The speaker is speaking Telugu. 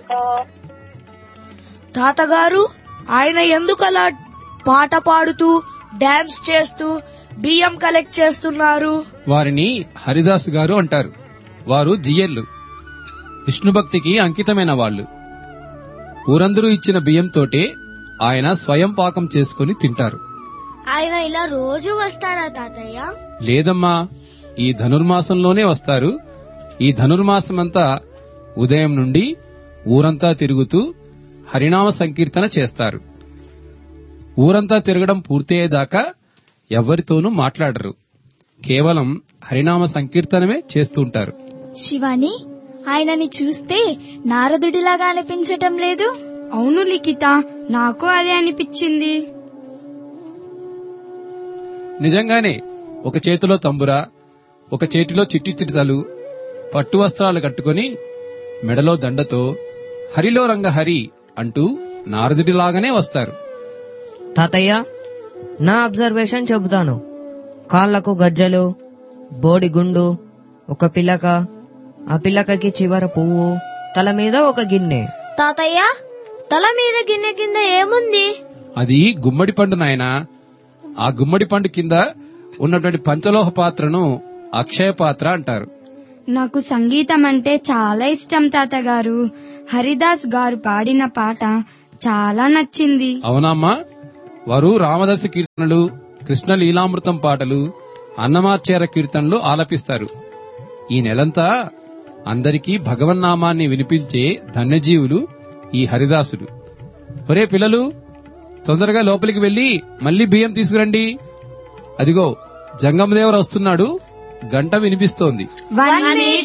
తాతగారు ఆయన ఎందుకు అలా పాట పాడుతూ డాన్స్ చేస్తూ బియ్యం కలెక్ట్ చేస్తున్నారు వారిని హరిదాస్ గారు అంటారు వారు జియర్లు విష్ణు భక్తికి అంకితమైన వాళ్ళు ఊరందరూ ఇచ్చిన బియ్యంతోటే ఆయన స్వయం పాకం చేసుకుని తింటారు ఆయన ఇలా రోజు వస్తారా తాతయ్య లేదమ్మా ఈ ధనుర్మాసంలోనే వస్తారు ఈ ధనుర్మాసమంతా ఉదయం నుండి ఊరంతా తిరుగుతూ హరినామ సంకీర్తన చేస్తారు ఊరంతా తిరగడం పూర్తయ్యేదాకా ఎవ్వరితోనూ మాట్లాడరు కేవలం హరినామ సంకీర్తనమే చేస్తుంటారు శివాని ఆయనని చూస్తే నారదుడిలాగా అనిపించటం లేదు అవును లిఖిత నాకు అదే అనిపించింది నిజంగానే ఒక చేతిలో తంబురా ఒక చేతిలో చిట్టి చిరుతలు పట్టు వస్త్రాలు కట్టుకొని మెడలో దండతో హరిలో రంగ హరి అంటూ నారదుడిలాగానే వస్తారు తాతయ్య నా అబ్జర్వేషన్ చెబుతాను కాళ్లకు గజ్జలు బోడి గుండు ఒక పిల్లక ఆ పిల్లకకి చివర పువ్వు తల మీద ఒక గిన్నె తాతయ్య తల మీద గిన్నె కింద ఏముంది అది గుమ్మడి పండు నాయనా ఆ గుమ్మడి పండు కింద ఉన్నటువంటి పంచలోహ పాత్రను అక్షయ పాత్ర అంటారు నాకు సంగీతం అంటే చాలా ఇష్టం తాతగారు హరిదాస్ గారు పాడిన పాట చాలా నచ్చింది అవునమ్మా వారు రామదాస కీర్తనలు కృష్ణ లీలామృతం పాటలు అన్నమాచార కీర్తనలు ఆలపిస్తారు ఈ నెలంతా అందరికీ భగవన్నామాన్ని వినిపించే ధన్యజీవులు ఈ హరిదాసులు ఒరే పిల్లలు తొందరగా లోపలికి వెళ్లి మళ్ళీ బియ్యం తీసుకురండి అదిగో జంగమదేవర వస్తున్నాడు గంట వినిపిస్తోంది వన్ మినిట్